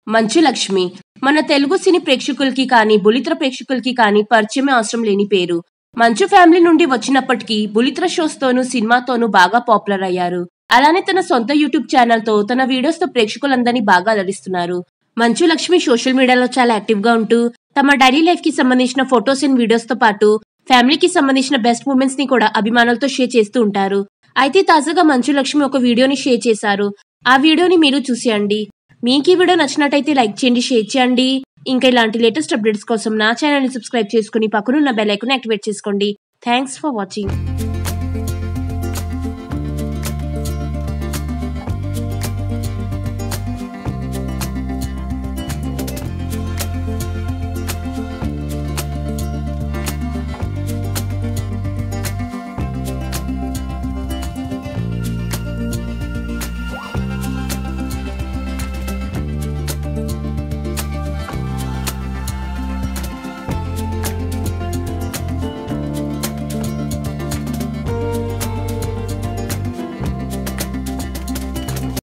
మంచు లక్ష్మి మన తెలుగు సినీ ప్రేక్షకులకి కానీ బులిత్ర ప్రేక్షకులకి కానీ పరిచయమే అవసరం లేని పేరు మంచు ఫ్యామిలీ నుండి వచ్చినప్పటికీ బులిత్ర షోస్ తోనూ సినిమాతోనూ బాగా పాపులర్ అయ్యారు అలానే తన సొంత యూట్యూబ్ ఛానల్ తో తన వీడియోస్ తో ప్రేక్షకులందరినీ బాగా అలరిస్తున్నారు మంచు లక్ష్మి సోషల్ మీడియాలో చాలా యాక్టివ్ గా ఉంటూ తమ డైలీ లైఫ్ కి సంబంధించిన ఫొటోస్ అండ్ వీడియోస్ తో పాటు ఫ్యామిలీకి సంబంధించిన బెస్ట్ మూమెంట్స్ ని కూడా అభిమానులతో షేర్ చేస్తూ ఉంటారు అయితే తాజాగా మంచు లక్ష్మి ఒక వీడియోని షేర్ చేశారు ఆ వీడియోని మీరు చూసేయండి మీకు ఈ వీడియో నచ్చినట్టయితే లైక్ చేయండి షేర్ చేయండి ఇంకా ఇలాంటి లేటెస్ట్ అప్డేట్స్ కోసం నా ఛానల్ ని సబ్స్క్రైబ్ చేసుకుని పక్కనున్న బెల్ ఐకాన్ యాక్టివేట్ చేసుకోండి థ్యాంక్స్ ఫర్ వాచింగ్